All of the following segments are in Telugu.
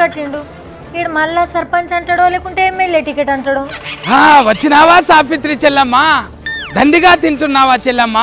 పట్టిండు ఈడు మళ్ళా సర్పంచ్ అంటాడో లేకుంటే ఎమ్మెల్యే టికెట్ అంటాడో ఆ, వచ్చినావా సాఫిత్రి చెల్లమ్మ దండిగా తింటున్నావా చెల్లమ్మ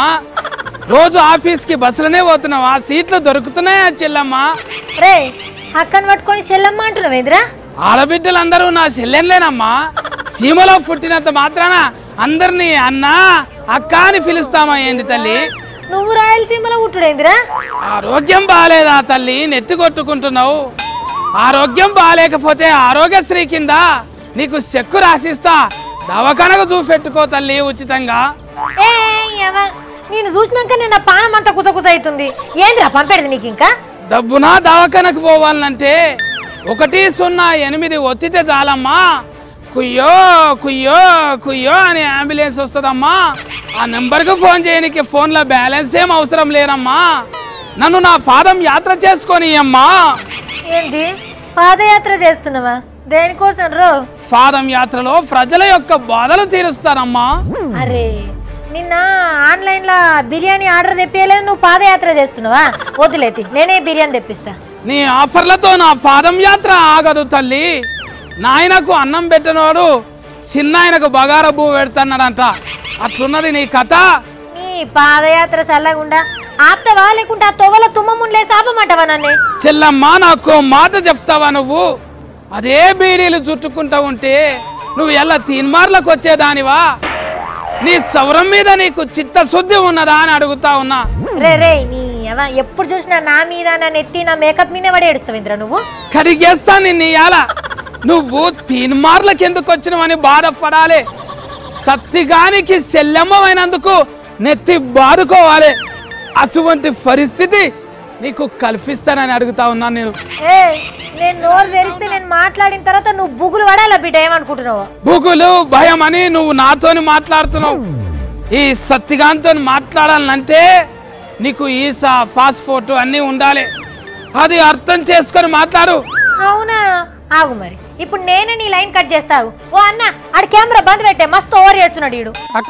రోజు ఆఫీస్కి బస్సులోనే పోతున్నావా సీట్లు దొరుకుతున్నాయా చెల్లమ్మ రే అక్కని పట్టుకొని చెల్లమ్మ అంటున్నావు ఏందిరా ఆడబిడ్డలందరూ నా చెల్లెన్లేనమ్మా సీమలో పుట్టినంత మాత్రాన అందరినీ అన్నా అక్క అని పిలుస్తామా ఏంది తల్లి నువ్వు రాయలసీమలో పుట్టుడేందిరా ఆరోగ్యం బాగాలేదా తల్లి నెత్తి కొట్టుకుంటున్నావు ఆరోగ్యం బాగాలేకపోతే ఆరోగ్యశ్రీ కింద నీకు చెక్కు రాసిస్తా దవాఖానకు చూపెట్టుకో తల్లి ఉచితంగా ఏ ఎవ నేను చూసినాక నేను నా పానం అంతా కుసకుస అవుతుంది ఏందిరా పంపేది నీకు ఇంకా డబ్బునా దవాఖానకు పోవాలంటే ఒకటి సున్నా ఎనిమిది ఒత్తితే చాలమ్మా కుయ్యో కుయ్యో కుయ్యో అని అంబులెన్స్ వస్తుందమ్మా ఆ నెంబర్కి ఫోన్ చేయడానికి ఫోన్లో బ్యాలెన్స్ ఏం అవసరం లేనమ్మా నన్ను నా పాదం యాత్ర చేసుకొని అమ్మా ఏంది పాదయాత్ర చేస్తున్నావా దేనికోసం రో పాదం యాత్రలో ప్రజల యొక్క బాధలు తీరుస్తానమ్మా అరే నిన్న ఆన్లైన్ లో బిర్యానీ ఆర్డర్ తెప్పియలేదు నువ్వు పాదయాత్ర చేస్తున్నావా వదిలేతి నేనే బిర్యానీ తెప్పిస్తా నీ ఆఫర్లతో నా పాదం యాత్ర ఆగదు తల్లి నాయనకు అన్నం పెట్టినోడు చిన్న ఆయనకు బగార భూ పెడుతున్నాడంట అట్లున్నది నీ కథ నీ పాదయాత్ర చల్లగుండా ఆప్తవా లేకుంటే ఆ తొవ్వల తుమ్మముండ్లే శాపమంటవా నన్ను చెల్లమ్మ నాకు ఓ మాట చెప్తావా నువ్వు అదే బీడీలు చుట్టుకుంటా ఉంటే నువ్వు ఎలా తీన్మార్లకు వచ్చేదానివా నీ సౌరం మీద నీకు చిత్తశుద్ధి ఉన్నదా అని అడుగుతా ఉన్నా రే రే నీ ఎవ ఎప్పుడు చూసినా నా మీద నా నెత్తి నా మేకప్ మీదే పడి ఏడుస్తావు ఇంద్ర నువ్వు కడిగేస్తా నిన్ను ఇయాల నువ్వు తీన్మార్లకు ఎందుకు వచ్చినవని బాధపడాలి సత్తిగానికి శల్యమ్మమైనందుకు నెత్తి బాదుకోవాలి అటువంటి పరిస్థితి నీకు కల్పిస్తానని అడుగుతా ఉన్నాను నేను ఏ నేను నోరు తెరిస్తే నేను మాట్లాడిన తర్వాత నువ్వు బుగులు పడాలా బిడ్డ ఏమనుకుంటున్నావు బుగులు భయం అని నువ్వు నాతోని మాట్లాడుతున్నావు ఈ సత్తిగాంతో మాట్లాడాలంటే నీకు ఈసా పాస్పోర్ట్ అన్నీ ఉండాలి అది అర్థం చేసుకొని మాట్లాడు అవునా ఆగు మరి ఇప్పుడు నేనే నీ లైన్ కట్ చేస్తావు ఓ అన్న ఆడు కెమెరా బంద్ పెట్టే మస్తు ఓవర్ చేస్తున్నాడు ఈడు అక్క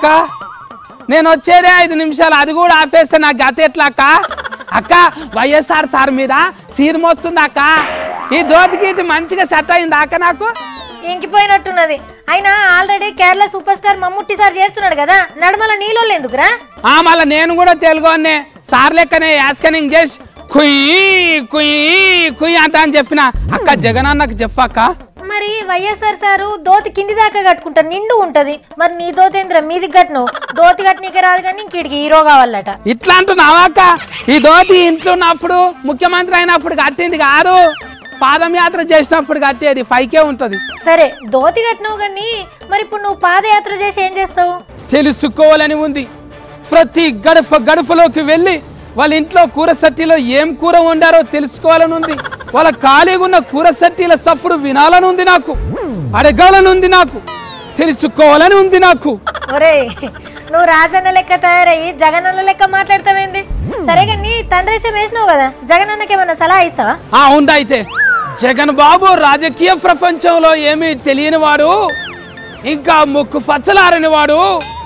నేను వచ్చేదే ఐదు నిమిషాలు అది కూడా ఆపేస్తే నాకు గత ఎట్లా అక్క అక్క వైఎస్ఆర్ సార్ మీద సీర్ మోస్తుంది అక్క ఈ దోతికి ఇది మంచిగా సెట్ అయింది అక్క నాకు ఇంకిపోయినట్టున్నది అయినా already Kerala super star Mammootty sir చేస్తున్నాడు కదా నడమల నీళ్ళు ఎందుకురా ఆ మళ్ళీ నేను కూడా తెలుగు అన్నే సార్ లెక్కనే యాస్కనింగ్ చేసి కుయ్యి కుయ్యి కుయ్యి అంట అని చెప్పిన అక్క జగన్ అన్నకు చెప్పక్క మరి వైఎస్ఆర్ సారు దోతి కింది దాకా కట్టుకుంటా నిండు ఉంటది మరి నీ దోతేంద్ర మీది కట్ను దోతి కట్టనీకే రాదు కానీ ఇంకిడికి హీరో కావాలట ఇట్లా అంటున్నావా అక్క ఈ దోతి ఇంట్లో ఉన్నప్పుడు ముఖ్యమంత్రి అయినప్పుడు కట్టింది కాదు పాదయాత్ర చేసినప్పుడు కట్టేది పైకే ఉంటది సరే దోతి కట్టినావు కానీ మరి ఇప్పుడు నువ్వు పాదయాత్ర చేసి ఏం చేస్తావు తెలుసుకోవాలని ఉంది ప్రతి గడప గడపలోకి వెళ్ళి వాళ్ళ ఇంట్లో కూర సట్టిలో ఏం కూర వండారో తెలుసుకోవాలని ఉంది వాళ్ళ ఖాళీగా ఉన్న కూర సట్టీల సఫ్ఫుడు వినాలని ఉంది నాకు అడగాలని ఉంది నాకు తెలుసుకోవాలని ఉంది నాకు ఒరే నువ్వు రాజన్న లెక్క తయారయ్యి జగనన్న లెక్క మాట్లాడతావేంది సరే కానీ తండ్రి వేసినావు కదా జగనన్నకి ఏమన్నా సలహా ఇస్తావా ఆ ఉందైతే జగన్ బాబు రాజకీయ ప్రపంచంలో ఏమీ తెలియని వాడు ఇంకా ముక్కు పచ్చలారని వాడు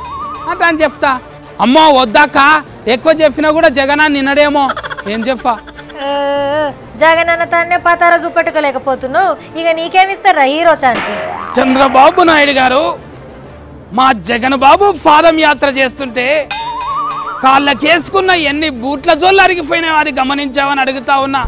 అంట అని చెప్తా అమ్మో వద్దాక ఎక్కువ చెప్పినా కూడా జగన్ అని నిన్నడేమో ఏం చెప్పా ఆ, జగనన్న తాన్నే పతారా చూపెట్టుకోలేకపోతున్నావు ఇక నీకేమిస్తారా హీరో ఛాన్స్ చంద్రబాబు నాయుడు గారు మా జగన్ బాబు పాదం యాత్ర చేస్తుంటే కాళ్ళకేసుకున్న ఎన్ని బూట్ల జోళ్ళు అరిగిపోయినాయో అది గమనించావని అడుగుతా ఉన్నా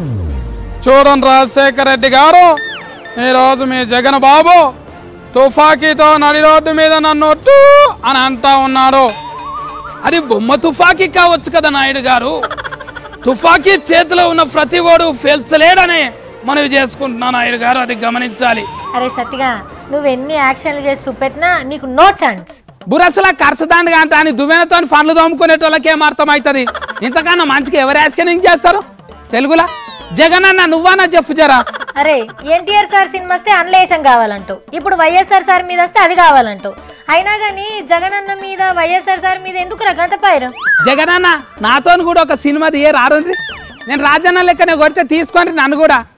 చూడండి రాజశేఖర రెడ్డి గారు ఈరోజు మీ జగన్ బాబు తుఫాకీతో నడి రోడ్డు మీద నన్ను టూ అని అంటా ఉన్నాడు అది బొమ్మ తుఫాకీ కావచ్చు కదా నాయుడు గారు తుఫాకీ చేతిలో ఉన్న ప్రతి ఓడు ఫేల్చలేడని మనవి చేసుకుంటున్నా నాయుడు గారు అది గమనించాలి అరే సత్తిగా నువ్వు ఎన్ని యాక్షన్లు చేసి చూపెట్టినా నీకు నో ఛాన్స్ బురసల కరసదాండి అంట అని దువ్వెనతో పండ్లు తోముకునేటోళ్ళకి ఏం అర్థమవుతుంది ఇంతకన్నా మంచిగా ఎవరు యాస్కెనింగ్ చేస్తారు తెలుగులా జగన్ అన్న నువ్వన్నా చెప్పు జరా అరే ఎన్టీఆర్ సార్ సినిమా వస్తే అన్లేషం కావాలంటావు ఇప్పుడు వైఎస్ఆర్ సార్ మీద వస్తే అది కావాలంటావు అయినా కానీ జగనన్న మీద వైఎస్ఆర్ సార్ మీద ఎందుకు రగంత పైరు జగన్ అన్న నాతో కూడా ఒక సినిమా తీయ రారు నేను రాజన్న లెక్కనే కొడితే తీసుకొని నన్ను కూడా